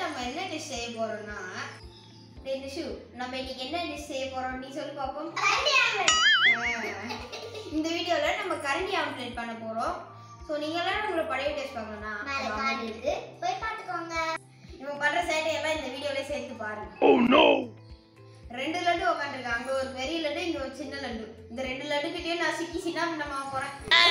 நம்ம என்ன டிஷ் செய்ய போறோம்னா டேய் நிஷு நம்ம இன்னைக்கு என்ன டிஷ் செய்ய போறோம் நீ சொல்லி பாப்போம் ஆ. இந்த வீடியோல நம்ம கரண்டி ஆம்லேட் பண்ண போறோம் ஸோ நீங்க எல்லாரும் உங்களோட பழைய டேஸ்ட் பார்க்கணும்னா மேல கார்டு இருக்கு போய் பார்த்துக்கோங்க நம்ம பண்ற சேட்டை எல்லாம் இந்த வீடியோல சேர்த்து பாருங்க ரெண்டு லட்டு உட்காந்துருக்காங்க அங்க ஒரு பெரிய லட்டு இங்க ஒரு சின்ன லட்டு இந்த ரெண்டு லட்டு கிட்டயும் நான் சிக்கி சின்ன பண்ண போறேன்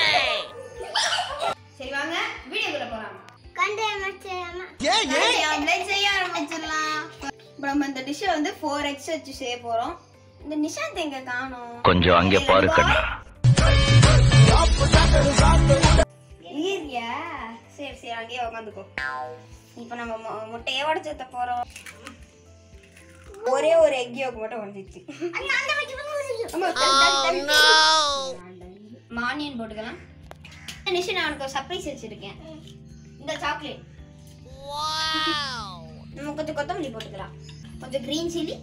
சரி வாங்க வீடியோக்குள்ள போலாம் கண்டு ஏமாச்சாம ஆம்லேட் செய்ய ஆரம்பிச்சிடலாம் இப்போ நம்ம இந்த டிஷ்ஷை வந்து ஃபோர் எக்ஸ் வச்சு செய்ய போறோம் இந்த நிஷாந்த் எங்க காணோம் கொஞ்சம் அங்கே பாரு கண்ணா இருக்கியா சரி சரி அங்கேயே உட்காந்துக்கோ இப்போ நம்ம மு- முட்டையை உடச்சு ஊத்த போறோம் ஒரே ஒரு எக் யோக் மட்டும் உடஞ்சிச்சு மானியன் போட்டுக்கலாம் நிஷா நான் உனக்கு சர்ப்ரைஸ் வச்சிருக்கேன் இந்த சாக்லேட் நம்ம கொஞ்சம் கொத்தமல்லி போட்டுக்கலாம் கொஞ்சம் கிரீன் சில்லி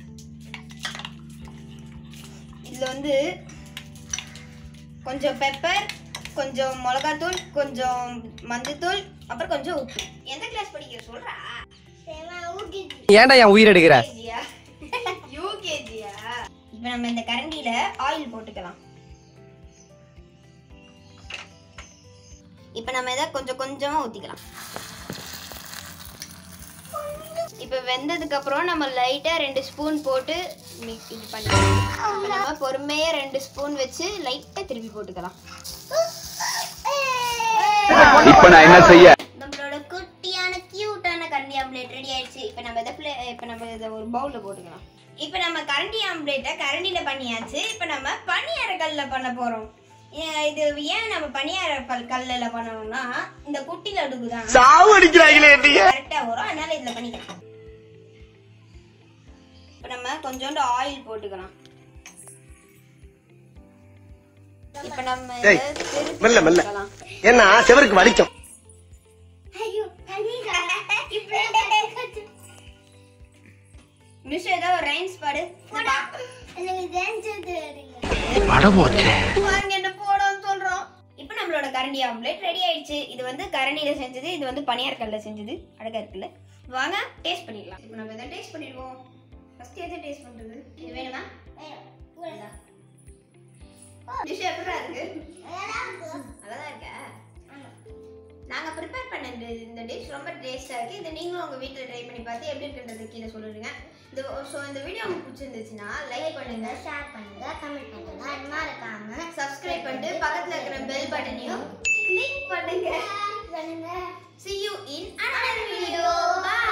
இதுல வந்து கொஞ்சம் பெப்பர் கொஞ்சம் மிளகாத்தூள் கொஞ்சம் மஞ்சத்தூள் அப்புறம் கொஞ்சம் உப்பு எந்த கிளாஸ் படிக்கிற சொல்றா ஏன்டா என் உயிர் எடுக்கிற யூகேஜியா யூகேஜியா இப்போ நம்ம இந்த கரண்டியில ஆயில் போட்டுக்கலாம் இப்போ நம்ம இதை கொஞ்சம் கொஞ்சமா ஊத்திக்கலாம் இப்போ வெந்ததுக்கு அப்புறம் நம்ம லைட்டா ரெண்டு ஸ்பூன் போட்டு மிக்ஸ் இது பண்ணிக்கலாம் இப்போ நம்ம பொறுமையா ரெண்டு ஸ்பூன் வச்சு லைட்டா திருப்பி போட்டுக்கலாம் இப்ப நான் என்ன செய்ய நம்மளோட குட்டியான கியூட்டான கரண்டி ஆம்லேட் ரெடி ஆயிடுச்சு இப்போ நம்ம இதை பிளே இப்போ நம்ம இதை ஒரு பவுலில் போட்டுக்கலாம் இப்போ நம்ம கரண்டி ஆம்லேட்டை கரண்டியில பண்ணியாச்சு இப்போ நம்ம பனியார கல்ல பண்ண போறோம் ஏன் இது ஏன் நம்ம பனியார கல் கல்லில் பண்ணணும்னா இந்த குட்டி லடுக்கு தான் சாவு அடிக்கிறாங்களே கரெக்டா வரும் அதனால இதுல பண்ணிக்கலாம் இப்போ நம்ம கொஞ்சோண்டு ஆயில் போட்டுக்கலாம் இப்போ நம்ம இதை ஏய், திருப்பி மெல்ல, மெல்ல. போட்டுக்கலாம். ஏன்னா செவருக்கு வலிக்கும் ஐயோ தண்ணி நிஷா ஏதோ ஒரு ரைம்ஸ் பாடு எனக்கு டான்ஸ் தெரியும் படபோச்சே பாருங்க என்ன போடணும்னு சொல்றோம் இப்போ நம்மளோட கரண்டி ஆம்லேட் ரெடி ஆயிடுச்சு இது வந்து கரண்டியில செஞ்சது இது வந்து பனியார் கல்ல செஞ்சது அழகா இருக்குல்ல வாங்க டேஸ்ட் பண்ணிடலாம் இப்போ நம்ம இதை டேஸ்ட் பண்ணிடுவோம் ஃபர்ஸ்ட் எதை டேஸ்ட் பண்றது இது வேணுமா இந்தா. டிஷ் எப்படா இருக்கு நல்லா இருக்கா நாங்க ப்ரிப்பேர் பண்ண இந்த இந்த டிஷ் ரொம்ப டேஸ்டா இருக்கு இதை நீங்களும் உங்க வீட்ல ட்ரை பண்ணி பார்த்து எப்படி இருக்குன்றது கீழே சொல்லிடுங்க இந்த ஸோ இந்த வீடியோ உங்களுக்கு பிடிச்சிருந்துச்சுன்னா லைக் பண்ணுங்க ஷேர் பண்ணுங்க கமெண்ட் பண்ணுங்க மறக்காம சப்ஸ்கிரைப் பண்ணிட்டு பக்கத்துல இருக்கிற பெல் பட்டனையும் கிளிக் பண்ணுங்க பண்ணுங்க see you in another video bye